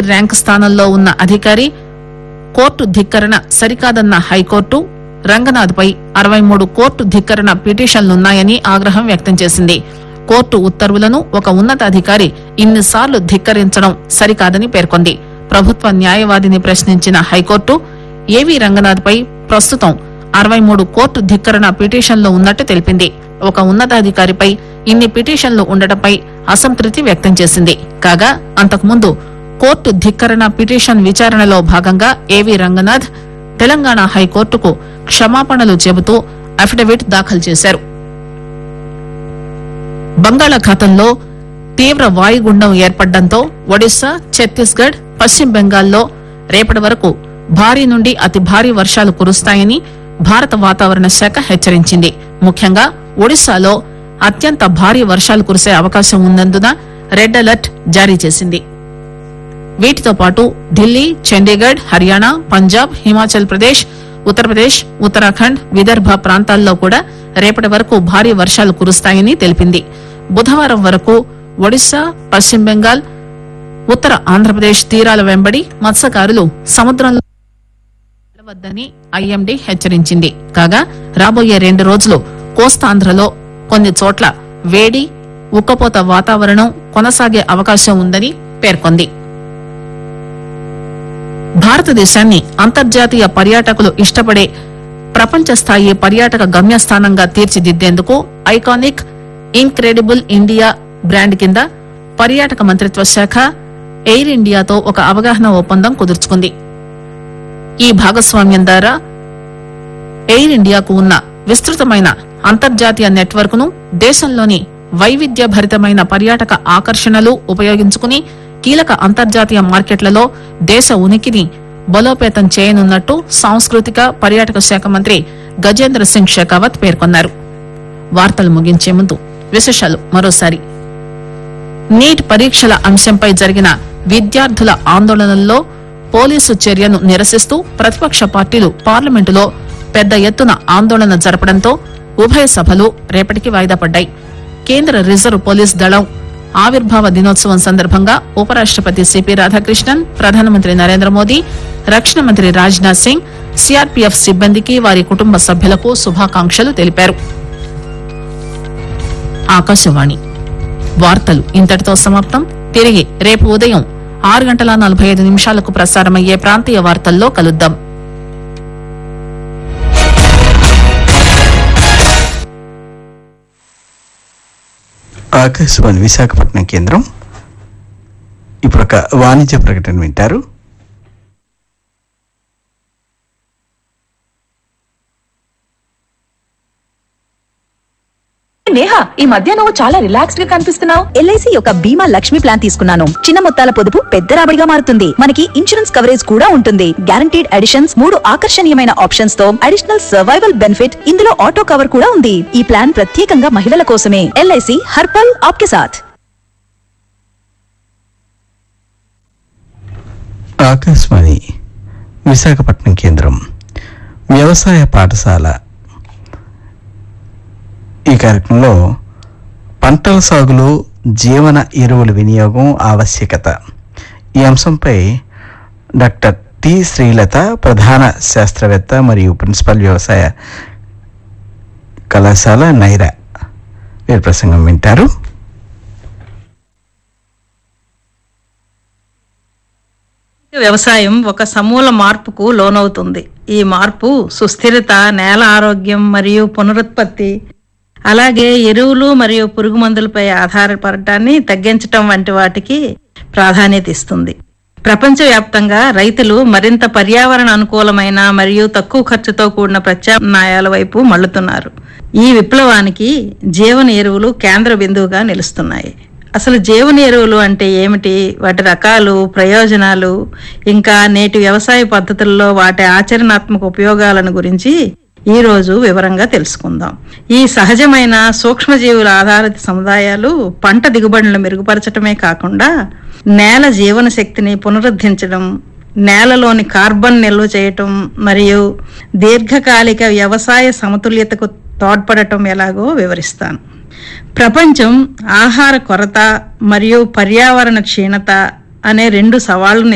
rank స్థానంలో ఉన్న అధికారి కోర్టు ధిక్కరణ సరికాదన్న హైకోర్టు రంగనాథ్ పై అరవై మూడు కోర్టు ధిక్కరణ పిటిషన్లున్నాయని ఆగ్రహం వ్యక్తం చేసింది కోర్టు ఉత్తర్వులను ఒక ఉన్నతాధికారి ఇన్నిసార్లు ధిక్కరించడం సరికాదని పేర్కొంది ప్రభుత్వ న్యాయవాదిని ప్రశ్నించిన హైకోర్టు ఏవీ రంగనాథ్ పై ప్రస్తుతం అరవై మూడు కోర్టు ధిక్కరణ పిటిషన్లు ఉన్నట్టు తెలిపింది ఒక ఉన్నతాధికారిపై ఇన్ని పిటిషన్లు ఉండటంపై అసంతృప్తి వ్యక్తం చేసింది కాగా అంతకుముందు కోర్టు ధిక్కరణ పిటిషన్ విచారణలో భాగంగా ఏవీ రంగనాథ్ తెలంగాణ హైకోర్టుకు క్షమాపణలు చెబుతూ అఫిడవిట్ దాఖలు చేశారు బంగాళాఖాతంలో తీవ్ర వాయుగుండం ఏర్పడడంతో ఒడిశా ఛత్తీస్గఢ్ పశ్చిమ బెంగాల్లో రేపటి వరకు భారీ నుండి అతి భారీ వర్షాలు కురుస్తాయని భారత వాతావరణ శాఖ హెచ్చరించింది ముఖ్యంగా ఒడిశాలో అత్యంత భారీ వర్షాలు కురిసే అవకాశం ఉన్నందున రెడ్ అలర్ట్ జారీ చేసింది వీటితో పాటు ఢిల్లీ చండీగఢ్ హర్యానా పంజాబ్ హిమాచల్ ప్రదేశ్ ఉత్తరప్రదేశ్ ఉత్తరాఖండ్ విదర్భ ప్రాంతాల్లో కూడా రేపటి వరకు భారీ వర్షాలు కురుస్తాయని తెలిపింది బుధవారం వరకు ఒడిశా పశ్చిమ బెంగాల్ ఉత్తర ఆంధ్రప్రదేశ్ తీరాల వెంబడి మత్స్యకారులు సముద్రంలో వెళ్లవద్దని ఐఎండీ హెచ్చరించింది కాగా రాబోయే రెండు రోజులు కోస్తాంధ్రలో కొన్ని చోట్ల వేడి ఉక్కపోత వాతావరణం కొనసాగే అవకాశం ఉందని పేర్కొంది భారతదేశాన్ని అంతర్జాతీయ పర్యాటకులు ఇష్టపడే ప్రపంచ స్థాయి పర్యాటక గమ్యస్థానంగా తీర్చిదిద్దేందుకు ఐకానిక్ ఇన్క్రెడిబుల్ ఇండియా బ్రాండ్ కింద పర్యాటక మంత్రిత్వ శాఖ ఎయిర్ ఇండియాతో ఒక అవగాహన ఒప్పందం కుదుర్చుకుంది ఈ భాగస్వామ్యం ద్వారా ఎయిర్ ఇండియాకు ఉన్న విస్తృతమైన అంతర్జాతీయ నెట్వర్క్ ను దేశంలోని వైవిధ్య భరితమైన పర్యాటక ఆకర్షణలు ఉపయోగించుకుని కీలక అంతర్జాతీయ మార్కెట్లలో దేశ ఉనికిని బలోపేతం చేయనున్నట్టు సాంస్కృతిక పర్యాటక శాఖ మంత్రి గజేంద్ర సింగ్ షెకావత్ పేర్కొన్నారు వార్తలు ముగించే ముందు విశేషాలు మరోసారి నీట్ పరీక్షల అంశంపై జరిగిన విద్యార్థుల ఆందోళనల్లో పోలీసు చర్యను నిరసిస్తూ ప్రతిపక్ష పార్టీలు పార్లమెంటులో పెద్ద ఎత్తున ఆందోళన జరపడంతో ఉభయ సభలు రేపటికి వాయిదా పడ్డాయి కేంద్ర రిజర్వ్ పోలీస్ దళం ఆవిర్భావ దినోత్సవం సందర్భంగా ఉపరాష్టపతి సిపి రాధాకృష్ణన్ ప్రధానమంత్రి నరేంద్ర మోదీ రక్షణ మంత్రి రాజ్నాథ్ సింగ్ సిఆర్పీఎఫ్ సిబ్బందికి వారి కుటుంబ సభ్యులకు శుభాకాంక్షలు తెలిపారు ఆకాశవాణి వార్తలు ఇంతటితో సమాప్తం తిరిగి రేపు ఉదయం ఆరు గంటల నలభై ఐదు నిమిషాలకు ప్రసారమయ్యే ప్రాంతీయ వార్తల్లో కలుద్దాం ఆకాశవాణి విశాఖపట్నం కేంద్రం ఇప్పుడు ఒక వాణిజ్య ప్రకటన వింటారు నేహా ఈ మధ్య నువ్వు చాలా రిలాక్స్డ్ గా కనిపిస్తున్నావు ఎల్ఐసి యొక్క బీమా లక్ష్మి ప్లాన్ తీసుకున్నాను చిన్న మొత్తాల పొదుపు పెద్ద రాబడిగా మారుతుంది మనకి ఇన్సూరెన్స్ కవరేజ్ కూడా ఉంటుంది గ్యారంటీడ్ అడిషన్స్ మూడు ఆకర్షణీయమైన ఆప్షన్స్ తో అడిషనల్ సర్వైవల్ బెనిఫిట్ ఇందులో ఆటో కవర్ కూడా ఉంది ఈ ప్లాన్ ప్రత్యేకంగా మహిళల కోసమే ఎల్ఐసి హర్పల్ ఆప్కే సాథ్ ఆకాశవాణి విశాఖపట్నం కేంద్రం వ్యవసాయ పాఠశాల ఈ కార్యక్రమంలో పంటల సాగులో జీవన ఎరువుల వినియోగం ఆవశ్యకత ఈ అంశంపై డాక్టర్ టి శ్రీలత ప్రధాన శాస్త్రవేత్త మరియు ప్రిన్సిపల్ వ్యవసాయ కళాశాల నైరా వీరి ప్రసంగం వింటారు వ్యవసాయం ఒక సమూల మార్పుకు లోనవుతుంది ఈ మార్పు సుస్థిరత నేల ఆరోగ్యం మరియు పునరుత్పత్తి అలాగే ఎరువులు మరియు పురుగు మందులపై ఆధారపడటాన్ని తగ్గించటం వంటి వాటికి ప్రాధాన్యత ఇస్తుంది ప్రపంచవ్యాప్తంగా రైతులు మరింత పర్యావరణ అనుకూలమైన మరియు తక్కువ ఖర్చుతో కూడిన ప్రత్యామ్నాయాల వైపు మళ్ళుతున్నారు ఈ విప్లవానికి జీవన ఎరువులు కేంద్ర బిందువుగా నిలుస్తున్నాయి అసలు జీవన ఎరువులు అంటే ఏమిటి వాటి రకాలు ప్రయోజనాలు ఇంకా నేటి వ్యవసాయ పద్ధతుల్లో వాటి ఆచరణాత్మక ఉపయోగాలను గురించి ఈ రోజు వివరంగా తెలుసుకుందాం ఈ సహజమైన సూక్ష్మజీవుల ఆధారిత సముదాయాలు పంట దిగుబడులను మెరుగుపరచడమే కాకుండా నేల జీవన శక్తిని పునరుద్ధరించడం నేలలోని కార్బన్ నిల్వ చేయటం మరియు దీర్ఘకాలిక వ్యవసాయ సమతుల్యతకు తోడ్పడటం ఎలాగో వివరిస్తాను ప్రపంచం ఆహార కొరత మరియు పర్యావరణ క్షీణత అనే రెండు సవాళ్లను